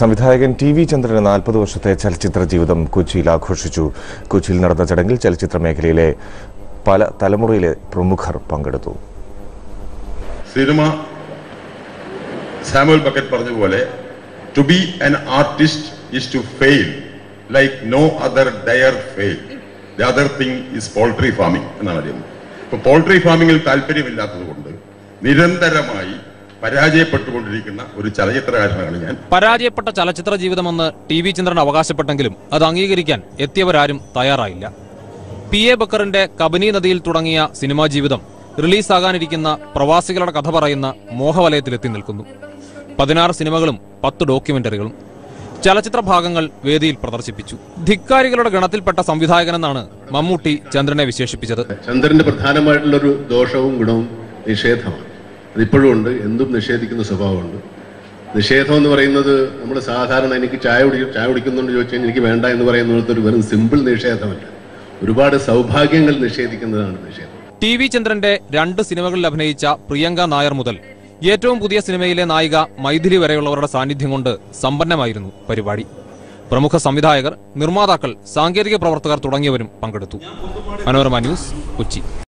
സംവിധായകൻ T V ചന്ദ്രന് നാൽപ്പത് വർഷത്തെ ചലച്ചിത്ര ജീവിതം കൊച്ചിയിൽ ആഘോഷിച്ചു കൊച്ചിയിൽ നടന്ന ചടങ്ങിൽ ചലച്ചിത്ര മേഖലയിലെ പല തലമുറയിലെ പ്രമുഖർ പങ്കെടുത്തു സിനിമ സാമുവൽ ബക്കറ്റ് പറഞ്ഞ പോലെ to be an artist is to fail like no other dare fail the other thing is poultry farming എന്നാണ് അറിയുന്നത് ഇപ്പൊ പോൾട്രി ഫാമിംഗിൽ താല്പര്യമില്ലാത്തത് കൊണ്ട് നിരന്തരമായി പരാജയപ്പെട്ടുകൊണ്ടിരിക്കുന്ന ഒരു ചലച്ചിത്രകാരനാണ് ഞാൻ പരാജയപ്പെട്ട ചലച്ചിത്ര ജീവിതമെന്ന് ടി വി ചന്ദ്രൻ അവകാശപ്പെട്ടെങ്കിലും അത് അംഗീകരിക്കാൻ എത്തിയവരാരും തയ്യാറായില്ല പി എ ബക്കറിന്റെ കബനി നദിയിൽ തുടങ്ങിയ സിനിമാ ജീവിതം റിലീസാകാനിരിക്കുന്ന പ്രവാസികളുടെ കഥ പറയുന്ന മോഹവലയത്തിലെത്തി നിൽക്കുന്നു പതിനാറ് സിനിമകളും പത്ത് ഡോക്യുമെന്ററികളും ചലച്ചിത്ര ഭാഗങ്ങൾ വേദിയിൽ പ്രദർശിപ്പിച്ചു ധിക്കാരികളുടെ ഗണത്തിൽപ്പെട്ട സംവിധായകനെന്നാണ് മമ്മൂട്ടി ചന്ദ്രനെ വിശേഷിപ്പിച്ചത് ചന്ദ്രന്റെ പ്രധാനമായിട്ടുള്ളൊരു ദോഷവും ഗുണവും നിഷേധമാണ് അതിപ്പോഴും ഉണ്ട് എന്തും നിഷേധിക്കുന്ന സ്വഭാവമുണ്ട് നിഷേധം എന്ന് പറയുന്നത് നമ്മൾ സാധാരണ എനിക്ക് ചായ കുടി ചായ കുടിക്കുന്നുണ്ട് ചോദിച്ചു കഴിഞ്ഞാൽ എനിക്ക് വേണ്ട എന്ന് പറയുന്ന പോലത്തെ ഒരു വെറും സിമ്പിൾ നിഷേധമല്ല ഒരുപാട് സൗഭാഗ്യങ്ങൾ നിഷേധിക്കുന്നതാണ് നിഷേധം ടി വി ചന്ദ്രന്റെ രണ്ട് സിനിമകളിൽ അഭിനയിച്ച പ്രിയങ്ക നായർ മുതൽ ഏറ്റവും പുതിയ സിനിമയിലെ നായിക മൈഥിലി വരെയുള്ളവരുടെ സാന്നിധ്യം കൊണ്ട് സമ്പന്നമായിരുന്നു പരിപാടി പ്രമുഖ സംവിധായകർ നിർമ്മാതാക്കൾ സാങ്കേതിക പ്രവർത്തകർ തുടങ്ങിയവരും പങ്കെടുത്തു മനോരമ ന്യൂസ് കൊച്ചി